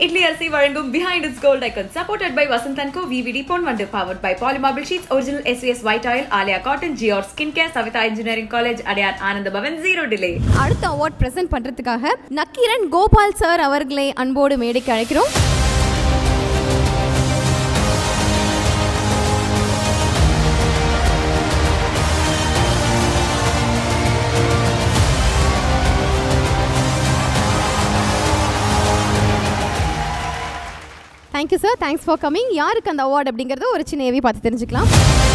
இட்லி அரிசி வழங்கும் behind it's gold icon supported by Vasanth and Co VVD பொன் Ponvandu powered by polymarble sheets original SVS white oil Aaliya cotton ஜியோர் skin care Saveetha engineering college Adyar Ananda Bhavan zero delay அடுத்த award present பண்றதுக்காக Nakkeeran Gopal sir அவர்களை அன்போடு மேடைக்கு அழைக்கிறோம் thank you sir thanks for coming யாருக்கு அந்த அவார்ட் அப்படிங்கறத ஒரு சின்ன ஏவி பார்த்து தெரிஞ்சுக்கலாம்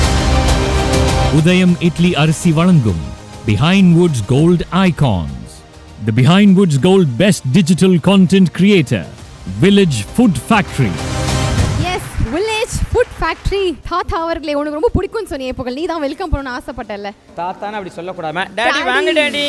உதயம் இட்லி அரிசி வழங்கும் Behindwoods gold icons the Behindwoods gold best digital content creator village food factory yes village food factory தாத்தா அவர்களை உனக்கு ரொம்ப பிடிக்கும்னு சொன்னியே புகழ் நீ தான் வெல்கம் பண்ணணும்னு ஆசைப்பட்டல தாத்தான்னு அப்படி சொல்லக்கூடாம டேடி Daddy. வாங்க daddy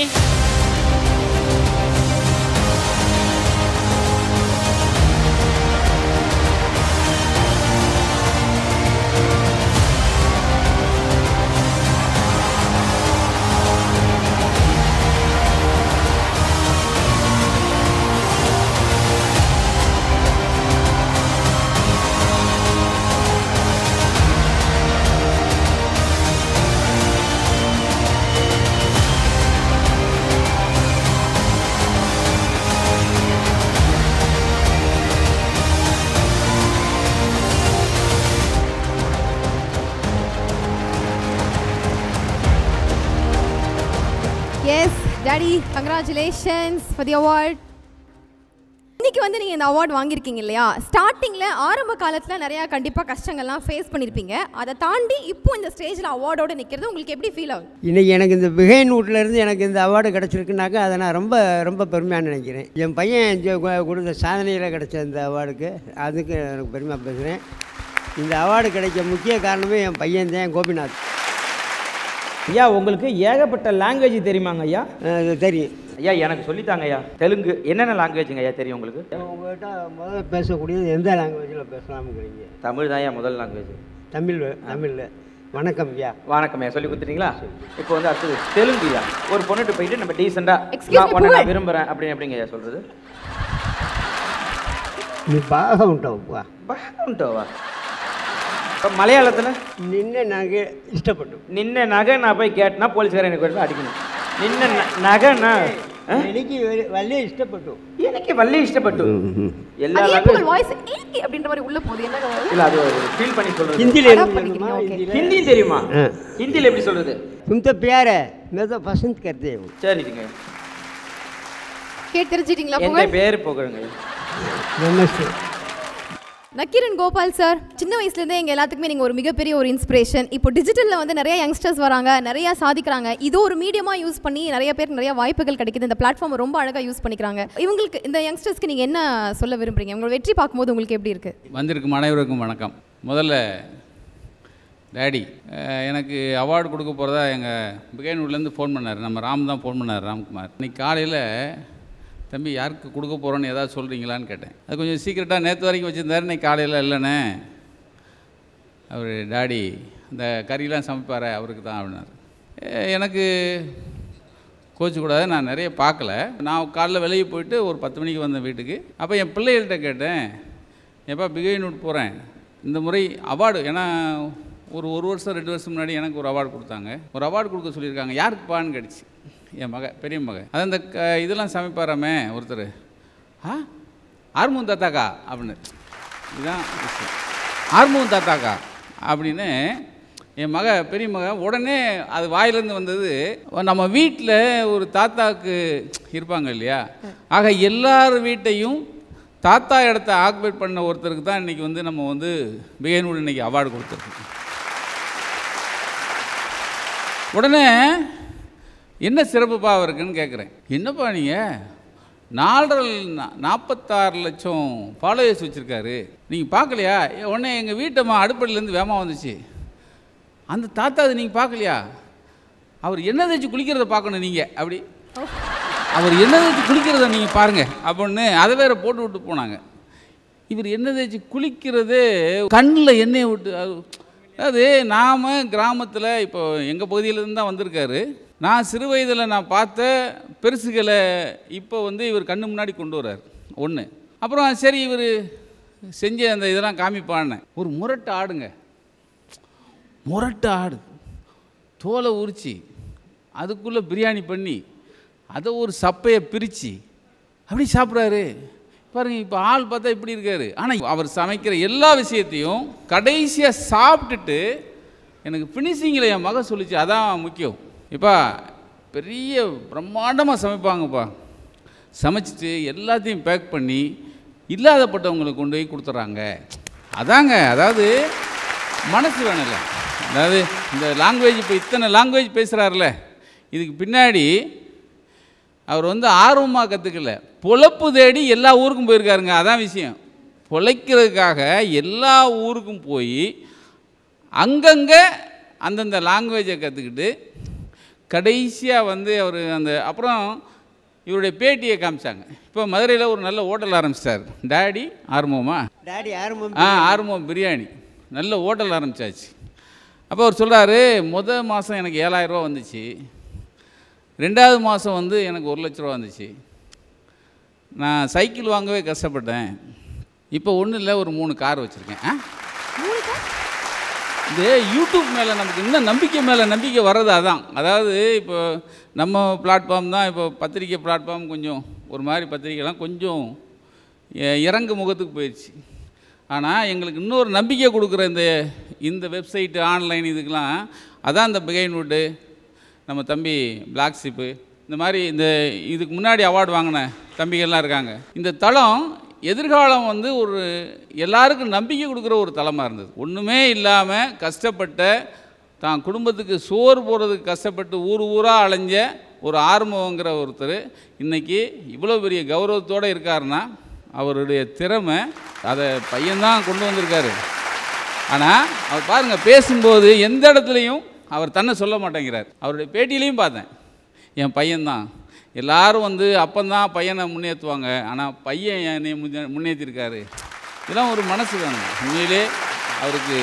yes daddy congratulations for the award இன்னைக்கு வந்து நீங்கள் இந்த அவார்ட் வாங்கியிருக்கீங்க இல்லையா ஸ்டார்டிங்கில் ஆரம்ப காலத்தில் நிறையா கண்டிப்பாக கஷ்டங்கள்லாம் ஃபேஸ் பண்ணியிருப்பீங்க அதை தாண்டி இப்போ இந்த ஸ்டேஜில் அவார்டோடு நிற்கிறது உங்களுக்கு எப்படி ஃபீல் ஆகுது இன்றைக்கி எனக்கு இந்த பிகைன் இருந்து எனக்கு இந்த அவார்டு கிடச்சிருக்குனாக்கா அதை நான் ரொம்ப ரொம்ப பெருமையாக நினைக்கிறேன் என் பையன் ஜெ- கு- கொடுத்த சாதனையில் கிடைச்ச இந்த அவார்டுக்கு அதுக்கு எனக்கு பெருமையாக பேசுகிறேன் இந்த அவார்டு கிடைக்க முக்கிய காரணமே என் பையன் தான் கோபிநாத் ஐயா உங்களுக்கு ஏகப்பட்ட லாங்குவேஜ் தெரியுமாங்க ஐயா அஹ் இது தெரியும் ஐயா எனக்கு சொல்லித்தாங்க ஐயா தெலுங்கு என்னென்ன லாங்குவேஜுங்க ஐயா தெரியும் உங்களுக்கு உங்கள்கிட்ட முதல்ல பேசக்கூடியது எந்த லாங்குவேஜில் பேசலாம்ங்கிறீங்க தமிழ் தான் ஐயா முதல் லாங்குவேஜ் தமிழ் தமிழில் வணக்கம் ஐயா வணக்கம் ஐயா சொல்லி கொடுத்துட்டீங்களா இப்போ வந்து அடுத்தது தெலுங்கு ஐயா ஒரு பொண்ணுட்டு போயிட்டு நம்ம டீசெண்டாக Excuse me, நான் உன்னை நான் புகழ். விரும்புகிறேன் அப்படின்னு எப்படிங்க ஐயா சொல்கிறது நீ பாக உண்டவா பாண்டோவா இப்போ மலையாளத்தில் நின்று நாங்கள் இஷ்டப்பட்டு நின்ன நகை நான் போய் கேட்டேன்னா போலீஸ்காரன் எனக்கு கொண்டு போய் அடிக்கணும் நின்ன ந- நகைன்னா ஆ? எனக்கு வல்லே இஷ்டப்பட்டு எனக்கு வள்ளி இஷ்டப்பட்டு எல்லா அது ஏன் language- புகழ் வாய்ஸ் ஏக்கி அப்படின்ற மாதிரி உள்ள போகுது என்ன இல்ல அது ஃபீல் பண்ணி சொல்றது ஹிந்தியில் அடாப்ட் என்ன பண்ணிக்கிறீங்க, okay. ஹிந்தியில் ஹிந்தி தெரியுமா ஆ. ஹிந்தியில் எப்படி சொல்றது तुम तो प्यार है मैं तो पसंद करते हूँ சரிங்க கேட்டு தெரிஞ்சிட்டீங்களா என் புகழ் பேர் புகழுங்க नमस्ते நக்கீரன் கோபால் சார் சின்ன வயசுலேருந்தே எங்கள் எல்லாத்துக்குமே நீங்கள் ஒரு மிகப்பெரிய ஒரு இன்ஸ்பிரேஷன் இப்போ டிஜிட்டலில் வந்து நிறைய யங்ஸ்டர்ஸ் வராங்க நிறைய சாதிக்கிறாங்க இது ஒரு மீடியமாக யூஸ் பண்ணி நிறைய பேருக்கு நிறைய வாய்ப்புகள் கிடைக்குது இந்த பிளாட்ஃபார்ம் ரொம்ப அழகாக யூஸ் பண்ணிக்கிறாங்க இவங்களுக்கு இந்த யங்ஸ்டர்ஸ்க்கு நீங்கள் என்ன சொல்ல விரும்புறீங்க உங்களோட வெற்றி பார்க்கும்போது உங்களுக்கு எப்படி இருக்குது வந்திருக்கும் அனைவருக்கும் வணக்கம் முதல்ல டேடி அஹ், எனக்கு அவார்டு கொடுக்க போகிறதா எங்கள் பிகைனூர்லேருந்து ஃபோன் பண்ணார் நம்ம ராம் தான் ஃபோன் பண்ணார் ராம்குமார் இன்னைக்கு காலையில் தம்பி யாருக்கு கொடுக்க போகிறோன்னு ஏதாவது சொல்கிறீங்களான்னு கேட்டேன் அது கொஞ்சம் சீக்கிரட்டாக நேற்று வரைக்கும் வச்சுருந்தாரு இன்னைக்கு காலையில் இல்லைண்ணே அவர் டாடி இந்த கறியெலாம் சமைப்பார் அவருக்கு தான் அப்படின்னாரு அஹ், எனக்கு கோச்சிக்கூடாது நான் நிறைய பார்க்கல நான் காலைல வெளியே போயிட்டு ஒரு பத்து மணிக்கு வந்தேன் வீட்டுக்கு அப்போ என் பிள்ளைகள்கிட்ட கேட்டேன் எப்போ பிகைனூட் போகிறேன் இந்த முறை அவார்டு ஏன்னா ஒரு ஒரு வருஷம் ரெண்டு வருஷம் முன்னாடி எனக்கு ஒரு அவார்டு கொடுத்தாங்க ஒரு அவார்டு கொடுக்க சொல்லியிருக்காங்க யாருக்குப்பான்னு கேட்டுச்சு என் மக பெரிய மக அது அந்த க இதெல்லாம் சமைப்பாராமே ஒருத்தர் ஆ ஆர்மூன் தாத்தாக்கா அப்படின்னு இதுதான் விஷயம் ஆர்மூன் தாத்தாக்கா அப்படின்னு என் மக பெரிய மக உடனே அது வாயிலேருந்து வந்தது நம்ம வீட்டில் ஒரு தாத்தாவுக்கு இருப்பாங்க இல்லையா ஆக எல்லார் வீட்டையும் தாத்தா இடத்த ஆக்குபேட் பண்ண ஒருத்தருக்கு தான் இன்றைக்கி வந்து நம்ம வந்து பிகைனூர் இன்னைக்கு அவார்டு கொடுத்துருக்கோம் உடனே என்ன சிறப்புப்பா இருக்குன்னு கேட்குறேன் என்னப்பா நீங்கள் நாலரை நா- நாற்பத்தாறு லட்சம் ஃபாலோவர்ஸ் வச்சுருக்காரு நீங்கள் பார்க்கலையா ஏ, உடனே எங்கள் வீட்டம்மா அடுப்படிலேருந்து வேமா வந்துச்சு அந்த தாத்தா அது நீங்கள் பார்க்கலையா அவர் என்ன தேய்ச்சி குளிக்கிறத பார்க்கணும் நீங்கள் அப்படி அவர் என்ன தேய்ச்சி குளிக்கிறத நீங்கள் பாருங்கள் அப்படின்னு அதை வேற போட்டு விட்டு போனாங்க இவர் என்ன தேய்ச்சி குளிக்கிறதே கண்ணில் எண்ணெயை விட்டு அது அதாவது நாம் கிராமத்தில் இப்போ எங்கள் பகுதியிலேருந்து தான் வந்திருக்காரு நான் சிறு வயதில் நான் பார்த்த பெருசுகளை இப்போ வந்து இவர் கண்ணு முன்னாடி கொண்டு வர்றார் ஒன்று அப்புறம் சரி இவர் செஞ்ச அந்த இதெல்லாம் காமிப்பான்னு ஒரு முரட்டு ஆடுங்க முரட்டு ஆடு தோலை உரிச்சு அதுக்குள்ளே பிரியாணி பண்ணி அதை ஒரு சப்பையை பிரித்து அப்படி சாப்பிட்றாரு பாருங்க இப்போ ஆள் பார்த்தா இப்படி இருக்காரு ஆனால் அவர் சமைக்கிற எல்லா விஷயத்தையும் கடைசியாக சாப்பிட்டுட்டு எனக்கு ஃபினிஷிங்கில் என் மக சொல்லிச்சு அதான் முக்கியம் இப்பா பெரிய பிரம்மாண்டமாக சமைப்பாங்கப்பா சமைச்சிட்டு எல்லாத்தையும் பேக் பண்ணி இல்லாதப்பட்டவங்களுக்கு கொண்டு போய் கொடுத்துட்றாங்க அதாங்க அதாவது மனசு வேணும்ல அதாவது இந்த லாங்குவேஜ் இப்போ இத்தனை லாங்குவேஜ் பேசுகிறாருல இதுக்கு பின்னாடி அவர் வந்து ஆர்வமாக கற்றுக்கல பொழப்பு தேடி எல்லா ஊருக்கும் போயிருக்காருங்க அதான் விஷயம் பொழைக்கிறதுக்காக எல்லா ஊருக்கும் போய் அங்கங்கே அந்தந்த லாங்குவேஜை கற்றுக்கிட்டு கடைசியாக வந்து அவர் அந்த அப்புறம் இவருடைய பேட்டியை காமிச்சாங்க இப்போ மதுரையில் ஒரு நல்ல ஹோட்டல் ஆரம்பிச்சிட்டார் டேடி ஆர்வமா டாடி ஆரம்பம் ஆ ஆர்வம் பிரியாணி நல்ல ஹோட்டல் ஆரம்பிச்சாச்சு அப்போ அவர் சொல்கிறாரு முத மாதம் எனக்கு ஏழாயிரரூவா வந்துச்சு ரெண்டாவது மாதம் வந்து எனக்கு ஒரு லட்ச ரூபா வந்துச்சு நான் சைக்கிள் வாங்கவே கஷ்டப்பட்டேன் இப்போ ஒன்றும் இல்லை ஒரு மூணு கார் வச்சுருக்கேன் ஆ இது யூடியூப் மேலே நமக்கு இன்னும் நம்பிக்கை மேலே நம்பிக்கை வர்றது அதான் அதாவது இப்போ நம்ம பிளாட்ஃபார்ம் தான் இப்போ பத்திரிக்கை பிளாட்ஃபார்ம் கொஞ்சம் ஒரு மாதிரி பத்திரிக்கைலாம் கொஞ்சம் எ- இறங்கு முகத்துக்கு போயிடுச்சு ஆனால் எங்களுக்கு இன்னொரு நம்பிக்கை கொடுக்குற இந்த இந்த வெப்சைட்டு ஆன்லைன் இதுக்கெலாம் அதான் இந்த பிகைன்வுட்டு நம்ம தம்பி பிளாக் ஷிப்பு இந்த மாதிரி இந்த இதுக்கு முன்னாடி அவார்டு வாங்கின தம்பிகள்லாம் இருக்காங்க இந்த தளம் எதிர்காலம் வந்து ஒரு எல்லாருக்கும் நம்பிக்கை கொடுக்குற ஒரு தளமாக இருந்தது ஒன்றுமே இல்லாமல் கஷ்டப்பட்ட தான் குடும்பத்துக்கு சோறு போடுறதுக்கு கஷ்டப்பட்டு ஊர் ஊராக அலைஞ்ச ஒரு ஆர்வங்கிற ஒருத்தர் இன்னைக்கு இவ்வளோ பெரிய கௌரவத்தோடு இருக்காருன்னா அவருடைய திறமை அதை பையன்தான் கொண்டு வந்திருக்காரு ஆனால் அவர் பாருங்கள் பேசும்போது எந்த இடத்துலையும் அவர் தன்னை சொல்ல மாட்டேங்கிறார் அவருடைய பேட்டியிலையும் பார்த்தேன் என் பையன்தான் எல்லாரும் வந்து அப்பந்தான் பையனை முன்னேற்றுவாங்க ஆனால் பையன் என்னை முன்னே முன்னேற்றிருக்காரு இதெல்லாம் ஒரு மனசு வேணும் உண்மையிலே அவருக்கு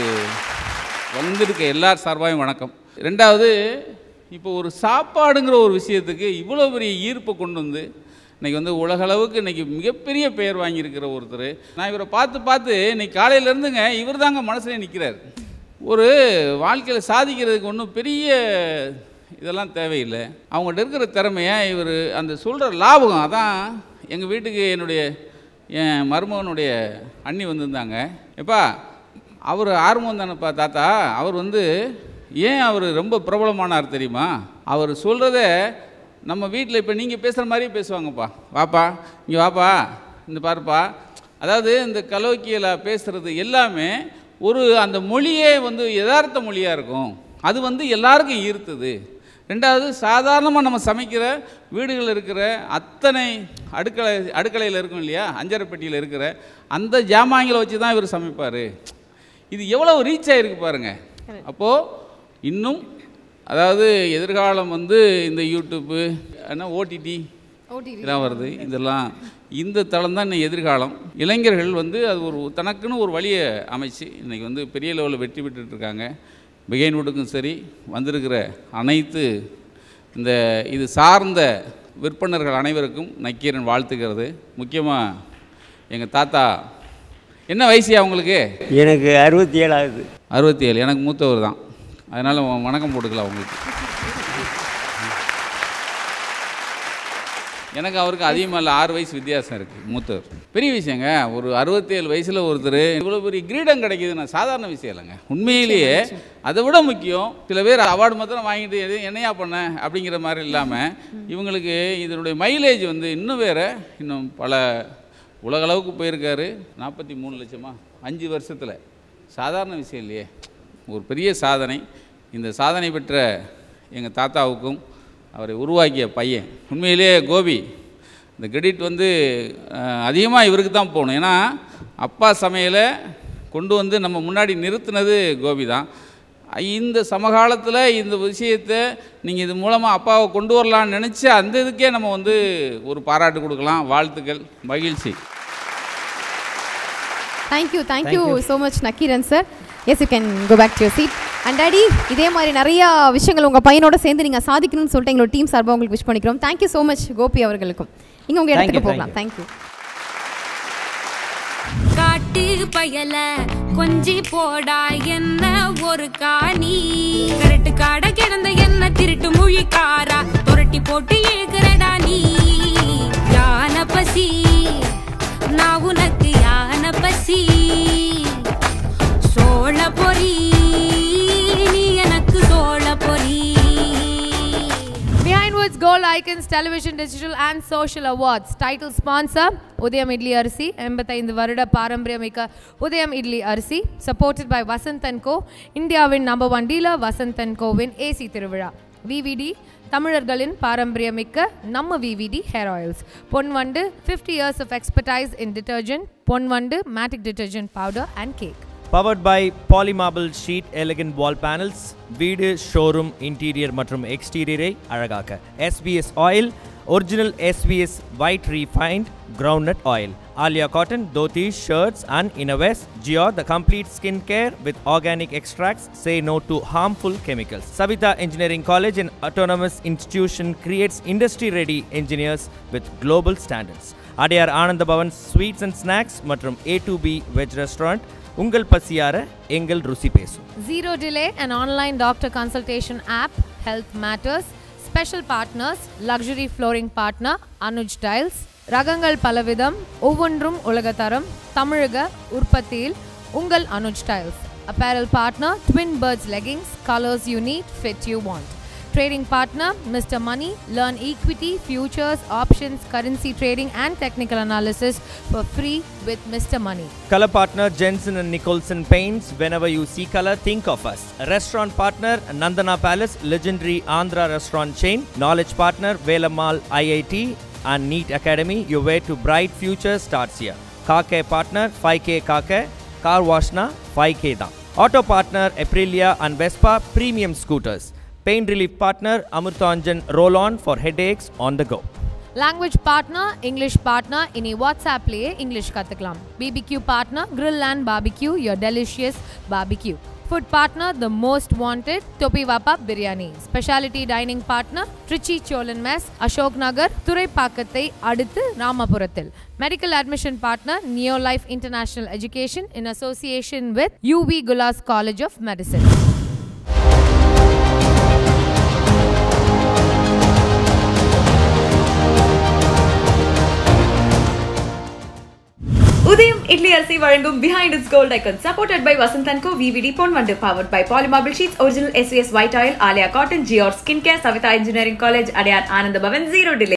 வந்திருக்க எல்லார் சார்பாயும் வணக்கம் ரெண்டாவது இப்போ ஒரு சாப்பாடுங்கிற ஒரு விஷயத்துக்கு இவ்வளோ பெரிய ஈர்ப்பை கொண்டு வந்து இன்னைக்கு வந்து உலகளவுக்கு இன்னைக்கு மிகப்பெரிய பெயர் வாங்கியிருக்கிற ஒருத்தர் நான் இவரை பார்த்து பார்த்து இன்னைக்கு காலையிலேருந்துங்க இவர் தாங்க மனசுல நிற்கிறார் ஒரு வாழ்க்கையில் சாதிக்கிறதுக்கு ஒன்றும் பெரிய இதெல்லாம் தேவையில்லை அவங்கள்ட்ட இருக்கிற திறமையை இவர் அந்த சொல்கிற லாபகம் அதான் எங்கள் வீட்டுக்கு என்னுடைய என் மருமகனுடைய அண்ணி வந்திருந்தாங்க எப்பா அவர் ஆர்வம் தானேப்பா தாத்தா அவர் வந்து ஏன் அவர் ரொம்ப பிரபலமானார் தெரியுமா அவர் சொல்கிறத நம்ம வீட்டில் இப்போ நீங்கள் பேசுகிற மாதிரியே பேசுவாங்கப்பா வாப்பா இங்கே வாப்பா இந்த பாருப்பா அதாவது இந்த கலோக்கியில் பேசுகிறது எல்லாமே ஒரு அந்த மொழியே வந்து யதார்த்த மொழியாக இருக்கும் அது வந்து எல்லாருக்கும் ஈர்த்தது ரெண்டாவது சாதாரணமாக நம்ம சமைக்கிற வீடுகளில் இருக்கிற அத்தனை அடுக்களை அடுக்கலையில் இருக்கும் இல்லையா அஞ்சரை பெட்டியில் இருக்கிற அந்த ஜாமான்களை வச்சு தான் இவர் சமைப்பார் இது எவ்வளோ ரீச் ஆகிருக்கு பாருங்க அப்போது இன்னும் அதாவது எதிர்காலம் வந்து இந்த யூடியூப்பு என்ன ஓடிடி இதெல்லாம் வருது இதெல்லாம் இந்த தளம் தான் இன்னும் எதிர்காலம் இளைஞர்கள் வந்து அது ஒரு தனக்குன்னு ஒரு வழியை அமைச்சு இன்றைக்கி வந்து பெரிய லெவலில் வெற்றி பெற்றுட்டு இருக்காங்க பிகைன்வுட்டுக்கும் சரி வந்திருக்கிற அனைத்து இந்த இது சார்ந்த விற்பனர்கள் அனைவருக்கும் நக்கீரன் வாழ்த்துக்கிறது முக்கியமாக எங்கள் தாத்தா என்ன வயசு அவங்களுக்கு எனக்கு அறுபத்தி ஏழு ஆகுது அறுபத்தி ஏழு எனக்கு மூத்தவர் தான் அதனால் வணக்கம் போட்டுக்கலாம் உங்களுக்கு எனக்கு அவருக்கு அதிகமாக இல்லை ஆறு வயசு வித்தியாசம் இருக்குது மூத்தவர் பெரிய விஷயங்க ஒரு அறுபத்தேழு வயசில் ஒருத்தர் இவ்வளோ பெரிய கிரீடம் கிடைக்குதுன்னா சாதாரண விஷயம் இல்லைங்க உண்மையிலேயே அதை விட முக்கியம் சில பேர் அவார்டு மாத்திரம் வாங்கிட்டு எது என்னையா பண்ண அப்படிங்கிற மாதிரி இல்லாமல் இவங்களுக்கு இதனுடைய மைலேஜ் வந்து இன்னும் வேறு இன்னும் பல உலகளவுக்கு போயிருக்காரு நாற்பத்தி மூணு லட்சமா அஞ்சு வருஷத்தில் சாதாரண விஷயம் இல்லையே ஒரு பெரிய சாதனை இந்த சாதனை பெற்ற எங்கள் தாத்தாவுக்கும் அவரை உருவாக்கிய பையன் உண்மையிலேயே கோபி இந்த கிரெடிட் வந்து அதிகமாக இவருக்கு தான் போகணும் ஏன்னா அப்பா சமையலை கொண்டு வந்து நம்ம முன்னாடி நிறுத்தினது கோபி தான் இந்த சமகாலத்தில் இந்த விஷயத்தை நீங்கள் இது மூலமாக அப்பாவை கொண்டு வரலான்னு நினச்சி அந்த இதுக்கே நம்ம வந்து ஒரு பாராட்டு கொடுக்கலாம் வாழ்த்துக்கள் மகிழ்ச்சி thank you thank you so much Nakkeeran sir yes you can go back to your seat and daddy இதே மாதிரி நிறையா விஷயங்கள் உங்கள் பையனோட சேர்ந்து நீங்கள் சாதிக்கணும்னு சொல்லிட்டு எங்களோட டீம் சார்பாக உங்களுக்கு விஷ் பண்ணிக்கிறோம் தேங்க்யூ ஸோ மச் கோபி அவர்களுக்கும் நீங்கள் உங்கள் Thank இடத்துக்கு you, போகலாம் thank தேங்க்யூ காட்டு பயல கொஞ்சி போடா என்ன ஒரு காணி கரட்டு காட கிடந்த என்ன திருட்டு முழிக்காரா புரட்டி போட்டு இழுக்கிறடா நீ யான பசி நான் உனக்கு யான பசி சோழ பொறி நீ எனக்கு சோழ பொறி Behind Woods Gold Icons Television Digital and Social Awards Title Sponsor உதயம் இட்லி அரிசி எண்பத்தைந்து வருட பாரம்பரியமிக்க உதயம் இட்லி அரிசி supported by Vasanth and Co இந்தியாவின் number one dealer Vasanth and கோவின் ஏசி திருவிழா விவிடி தமிழர்களின் பாரம்பரியமிக்க நம்ம VVD hair oils Ponvandu fifty years of expertise in detergent Ponvandu matic detergent powder and cake powered by polymarble sheet elegant wall panels வீடு showroom interior மற்றும் எக்ஸ்டீரியரை அழகாக்க SBS oil original SBS white refined groundnut oil Aaliya cotton dhoti shirts and innerwears Jiyo the complete skin care with organic extracts say no to harmful chemicals savita engineering college an autonomous institution creates industry ready engineers with global standards Adyar Ananda Bhavan sweets and snacks மற்றும் A to B veg restaurant உங்கள் பசியார எங்கள் ருசி பேசும் Zero Delay, an online doctor consultation app, Health Matters. Special partners, luxury flooring partner, Anuj Tiles. ரகங்கள் பலவிதம் ஒவ்வொன்றும் உலகத்தரம் தமிழக உற்பத்தியில் உங்கள் Anuj tiles apparel partner twin birds leggings colours you need fit you want Trading partner, Mr. Money. Learn equity, futures, options, currency trading, and technical analysis for free with Mr. Money. Color partner Jensen and Nicholson Paints. Whenever you see color, think of us. Restaurant partner Nandana Palace, legendary Andhra restaurant chain. Knowledge partner Velamal IIT and NEET Academy. Your way to bright future starts here. Car care partner 5K Car Care. Car Washna 5K da. Auto partner Aprilia and Vespa premium scooters. Pain relief partner Amurthanjan Roll On for headaches on the go. Language partner English partner இனி வாட்ஸ்அப்லேயே English கற்றுக்கலாம் BBQ partner grill and barbecue your delicious barbecue food partner the most wanted Topi Vappa biryani speciality dining partner Trichy Cholan mess Ashok Nagar துறைப்பாக்கத்தை அடுத்து ராமபுரத்தில் medical admission partner neo life international education in association with UV Gullas college of medicine Udhayam idli அரிசி வழங்கும் behind it's gold icon supported by Vasanth and co VVD பொன் Ponvandu powered by polymarble sheets original SVS white oil Aaliya cotton ஜியோர் skin care Saveetha engineering college Adyar Ananda Bhavan zero delay